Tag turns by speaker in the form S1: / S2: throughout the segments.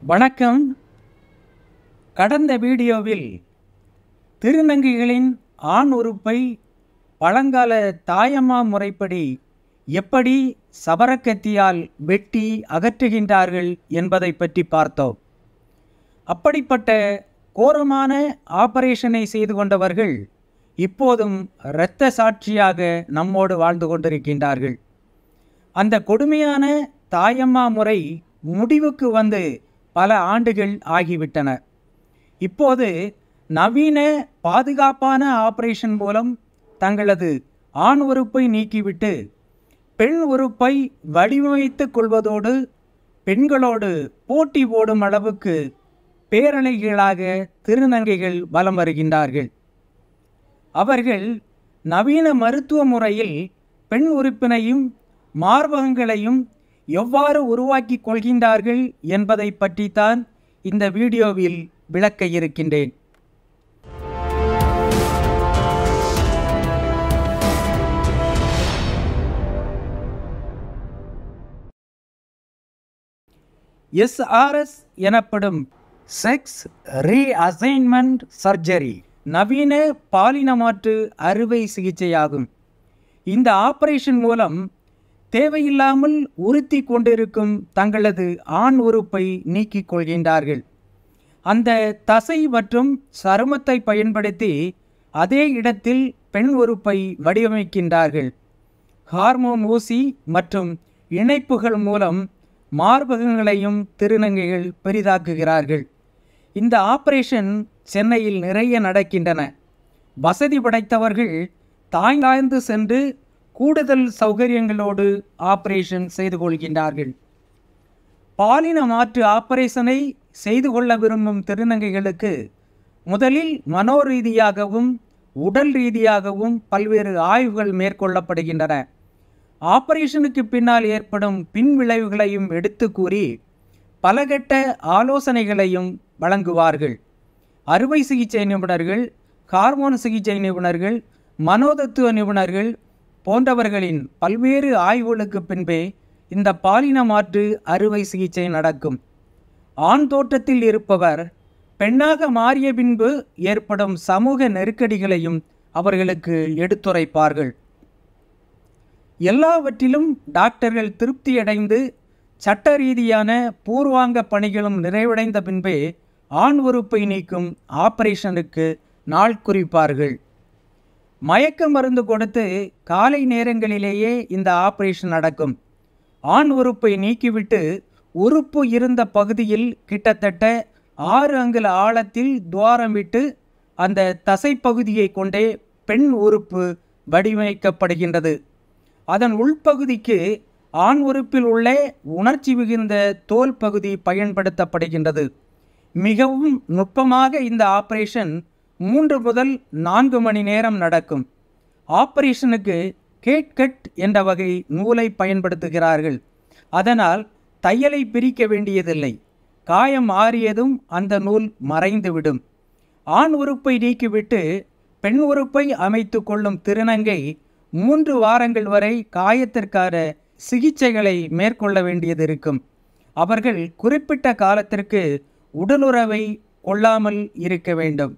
S1: வணக்கம் கடந்த வீடியோவில் திருநங்கைகளின் ஆண் உறுப்பை பழங்கால தாயம்மா முறைப்படி எப்படி சபரக்கத்தியால் வெட்டி அகற்றுகின்றார்கள் என்பதை பற்றி பார்த்தோம் அப்படிப்பட்ட கோரமான ஆபரேஷனை செய்து கொண்டவர்கள் இப்போதும் இரத்த சாட்சியாக நம்மோடு வாழ்ந்து கொண்டிருக்கின்றார்கள் அந்த கொடுமையான தாயம்மா முறை முடிவுக்கு வந்து பல ஆண்டுகள் ஆகிவிட்டன இப்போது நவீன பாதுகாப்பான ஆபரேஷன் மூலம் தங்களது ஆண் உறுப்பை நீக்கிவிட்டு பெண் உறுப்பை வடிவமைத்துக் கொள்வதோடு பெண்களோடு போட்டி போடும் அளவுக்கு பேரலைகளாக திருநங்கைகள் வலம் வருகின்றார்கள் அவர்கள் நவீன மருத்துவ முறையில் பெண் உறுப்பினையும் மார்பகங்களையும் எவ்வாறு உருவாக்கி கொள்கின்றார்கள் என்பதை பற்றித்தான் இந்த வீடியோவில் விளக்க இருக்கின்றேன் எஸ்ஆர்எஸ் எனப்படும் செக்ஸ் ரீஅசைன்மெண்ட் சர்ஜரி நவீன பாலின மாற்று அறுவை சிகிச்சையாகும் இந்த ஆபரேஷன் மூலம் தேவையில்லாமல் உறுத்தி கொண்டிருக்கும் தங்களது ஆண் உறுப்பை நீக்கிக் கொள்கின்றார்கள் அந்த தசை மற்றும் சருமத்தை பயன்படுத்தி அதே இடத்தில் பெண் உறுப்பை வடிவமைக்கின்றார்கள் ஹார்மோன் ஊசி மற்றும் இணைப்புகள் மூலம் மார்பகங்களையும் திருநங்கைகள் பெரிதாக்குகிறார்கள் இந்த ஆபரேஷன் சென்னையில் நிறைய நடக்கின்றன வசதி படைத்தவர்கள் தாய்லாந்து சென்று கூடுதல் சௌகரியங்களோடு ஆபரேஷன் செய்து கொள்கின்றார்கள் பாலின மாற்று ஆபரேஷனை செய்து கொள்ள விரும்பும் திருநங்கைகளுக்கு முதலில் மனோரீதியாகவும் உடல் ரீதியாகவும் பல்வேறு ஆய்வுகள் மேற்கொள்ளப்படுகின்றன ஆபரேஷனுக்கு பின்னால் ஏற்படும் பின் விளைவுகளையும் எடுத்து கூறி பலகட்ட ஆலோசனைகளையும் வழங்குவார்கள் அறுவை சிகிச்சை நிபுணர்கள் ஹார்மோன் சிகிச்சை நிபுணர்கள் மனோதத்துவ நிபுணர்கள் போன்றவர்களின் பல்வேறு ஆய்வுகளுக்கு பின்பே இந்த பாலின மாற்று அறுவை சிகிச்சை நடக்கும் ஆண் தோற்றத்தில் இருப்பவர் பெண்ணாக மாறிய பின்பு ஏற்படும் சமூக நெருக்கடிகளையும் அவர்களுக்கு எடுத்துரைப்பார்கள் எல்லாவற்றிலும் டாக்டர்கள் திருப்தியடைந்து சட்ட ரீதியான பூர்வாங்க பணிகளும் நிறைவடைந்த பின்பே ஆண் உறுப்பை நீக்கும் ஆபரேஷனுக்கு நாள் குறிப்பார்கள் மயக்க மருந்து கொடுத்து காலை நேரங்களிலேயே இந்த ஆபரேஷன் நடக்கும் ஆண் உறுப்பை நீக்கிவிட்டு உறுப்பு இருந்த பகுதியில் கிட்டத்தட்ட ஆறு அங்குல ஆழத்தில் துவாரம் விட்டு அந்த தசைப்பகுதியை கொண்டே பெண் உறுப்பு வடிவமைக்கப்படுகின்றது அதன் உள்பகுதிக்கு ஆண் உறுப்பில் உள்ள உணர்ச்சி மிகுந்த தோல் பகுதி பயன்படுத்தப்படுகின்றது மிகவும் நுட்பமாக இந்த ஆபரேஷன் மூன்று முதல் நான்கு மணி நேரம் நடக்கும் ஆபரேஷனுக்கு கேட்கட் என்ற வகை நூலை பயன்படுத்துகிறார்கள் அதனால் தையலை பிரிக்க வேண்டியதில்லை காயம் ஆறியதும் அந்த நூல் மறைந்துவிடும் ஆண் உறுப்பை நீக்கிவிட்டு பெண் உறுப்பை அமைத்து கொள்ளும் திருநங்கை மூன்று வாரங்கள் வரை காயத்திற்கான சிகிச்சைகளை மேற்கொள்ள வேண்டியது இருக்கும் அவர்கள் குறிப்பிட்ட காலத்திற்கு உடலுறவை கொள்ளாமல் இருக்க வேண்டும்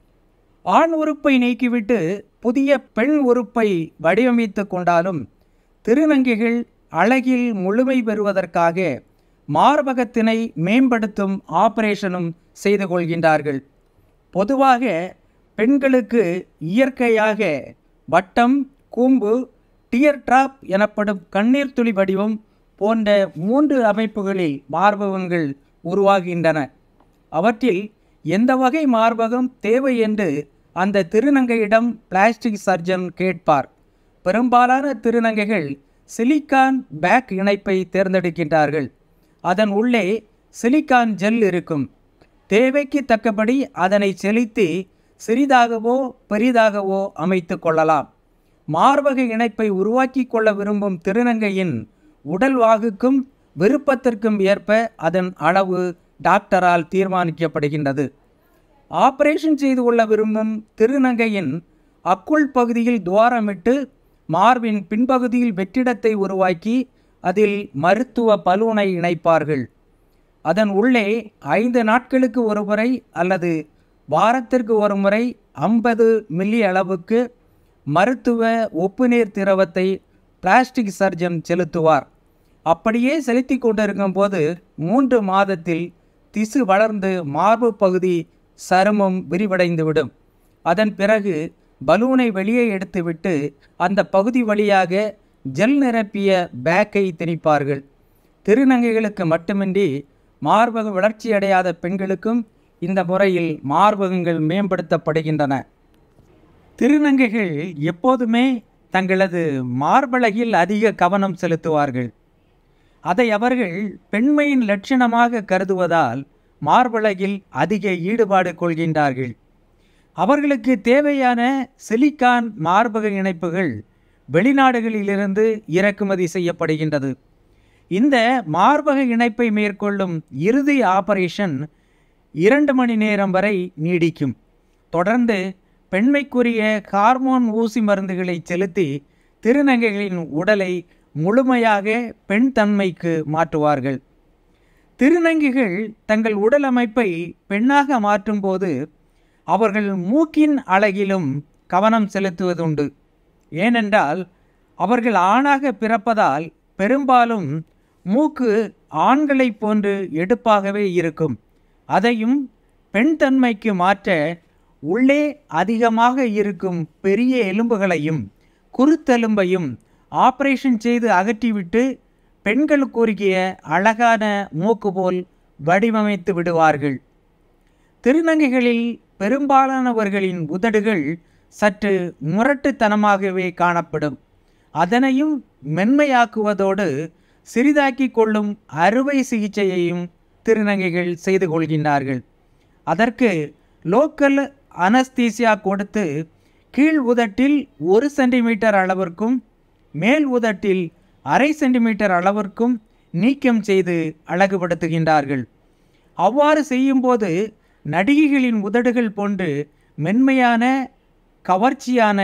S1: ஆண் உறுப்பை நீக்கிவிட்டு புதிய பெண் உறுப்பை வடிவமைத்து கொண்டாலும் திருநங்கைகள் அழகில் முழுமை பெறுவதற்காக மார்பகத்தினை மேம்படுத்தும் ஆபரேஷனும் செய்து கொள்கின்றார்கள் பொதுவாக பெண்களுக்கு இயற்கையாக வட்டம் கூம்பு டியர் ட்ராப் எனப்படும் கண்ணீர் துளி வடிவம் போன்ற மூன்று அமைப்புகளில் மார்பகங்கள் உருவாகின்றன அவற்றில் எந்த வகை மார்பகம் தேவை என்று அந்த திருநங்கையிடம் பிளாஸ்டிக் சர்ஜன் கேட்பார் பெரும்பாலான திருநங்கைகள் சிலிக்கான் பேக் இணைப்பை தேர்ந்தெடுக்கின்றார்கள் அதன் உள்ளே சிலிக்கான் ஜெல் இருக்கும் தேவைக்கு தக்கபடி அதனை செலுத்தி சிறிதாகவோ பெரிதாகவோ அமைத்து கொள்ளலாம் மார்பக இணைப்பை உருவாக்கி கொள்ள விரும்பும் திருநங்கையின் உடல் வாகுக்கும் விருப்பத்திற்கும் ஏற்ப அதன் அளவு டாக்டரால் தீர்மானிக்கப்படுகின்றது ஆபரேஷன் செய்து கொள்ள விரும்பும் திருநங்கையின் அக்குள் பகுதியில் துவாரமிட்டு மார்பின் பின்பகுதியில் வெற்றிடத்தை உருவாக்கி அதில் மருத்துவ பலூனை இணைப்பார்கள் அதன் உள்ளே ஐந்து நாட்களுக்கு ஒரு முறை அல்லது வாரத்திற்கு ஒரு முறை ஐம்பது மில்லி அளவுக்கு மருத்துவ உப்புநீர் திரவத்தை பிளாஸ்டிக் சர்ஜன் செலுத்துவார் அப்படியே செலுத்தி கொண்டிருக்கும் போது மூன்று மாதத்தில் திசு வளர்ந்து மார்பு பகுதி சருமம் விரிவடைந்துவிடும் அதன் பிறகு பலூனை வெளியே எடுத்துவிட்டு அந்த பகுதி வழியாக ஜெல் நிரப்பிய பேக்கை திணிப்பார்கள் திருநங்கைகளுக்கு மட்டுமின்றி மார்பக வளர்ச்சியடையாத பெண்களுக்கும் இந்த முறையில் மார்பகங்கள் மேம்படுத்தப்படுகின்றன திருநங்கைகள் எப்போதுமே தங்களது மார்பழகில் அதிக கவனம் செலுத்துவார்கள் அதை அவர்கள் பெண்மையின் லட்சணமாக கருதுவதால் மார்பழகில் அதிக ஈடுபாடு கொள்கின்றார்கள் அவர்களுக்கு தேவையான சிலிக்கான் மார்பக இணைப்புகள் வெளிநாடுகளிலிருந்து இறக்குமதி செய்யப்படுகின்றது இந்த மார்பக இணைப்பை மேற்கொள்ளும் இறுதி ஆபரேஷன் இரண்டு மணி நேரம் வரை நீடிக்கும் தொடர்ந்து பெண்மைக்குரிய ஹார்மோன் ஊசி மருந்துகளை செலுத்தி திருநங்கைகளின் உடலை முழுமையாக பெண் தன்மைக்கு மாற்றுவார்கள் திருநங்கைகள் தங்கள் உடல் அமைப்பை பெண்ணாக மாற்றும்போது அவர்கள் மூக்கின் அழகிலும் கவனம் செலுத்துவதுண்டு ஏனென்றால் அவர்கள் ஆணாக பிறப்பதால் பெரும்பாலும் மூக்கு ஆண்களைப் போன்று எடுப்பாகவே இருக்கும் அதையும் பெண் தன்மைக்கு மாற்ற உள்ளே அதிகமாக இருக்கும் பெரிய எலும்புகளையும் குருத்தெலும்பையும் ஆபரேஷன் செய்து அகற்றிவிட்டு பெண்களுக்குரிய அழகான மூக்கு போல் வடிவமைத்து விடுவார்கள் திருநங்கைகளில் பெரும்பாலானவர்களின் உதடுகள் சற்று முரட்டுத்தனமாகவே காணப்படும் அதனையும் மென்மையாக்குவதோடு சிறிதாக்கி கொள்ளும் அறுவை சிகிச்சையையும் திருநங்கைகள் செய்து கொள்கின்றார்கள் அதற்கு லோக்கல் அனஸ்தீசியா கொடுத்து கீழ் உதட்டில் ஒரு சென்டிமீட்டர் அளவிற்கும் மேல் உதட்டில் அரை சென்டிமீட்டர் அளவிற்கும் நீக்கம் செய்து அழகுபடுத்துகின்றார்கள் அவ்வாறு செய்யும்போது நடிகைகளின் உதடுகள் போன்று மென்மையான கவர்ச்சியான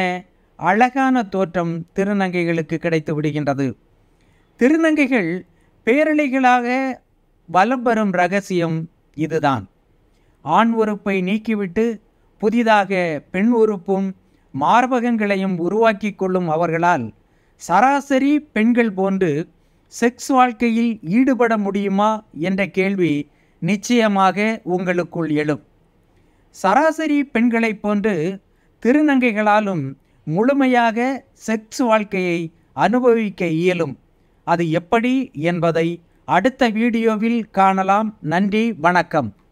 S1: அழகான தோற்றம் திருநங்கைகளுக்கு கிடைத்து விடுகின்றது திருநங்கைகள் பேரலைகளாக வலம் வரும் ரகசியம் இதுதான் ஆண் உறுப்பை நீக்கிவிட்டு புதிதாக பெண் உறுப்பும் மார்பகங்களையும் உருவாக்கி கொள்ளும் அவர்களால் சராசரி பெண்கள் போன்று செக்ஸ் வாழ்க்கையில் ஈடுபட முடியுமா என்ற கேள்வி நிச்சயமாக உங்களுக்குள் எழும் சராசரி பெண்களைப் போன்று திருநங்கைகளாலும் முழுமையாக செக்ஸ் வாழ்க்கையை அனுபவிக்க இயலும் அது எப்படி என்பதை அடுத்த வீடியோவில் காணலாம் நன்றி வணக்கம்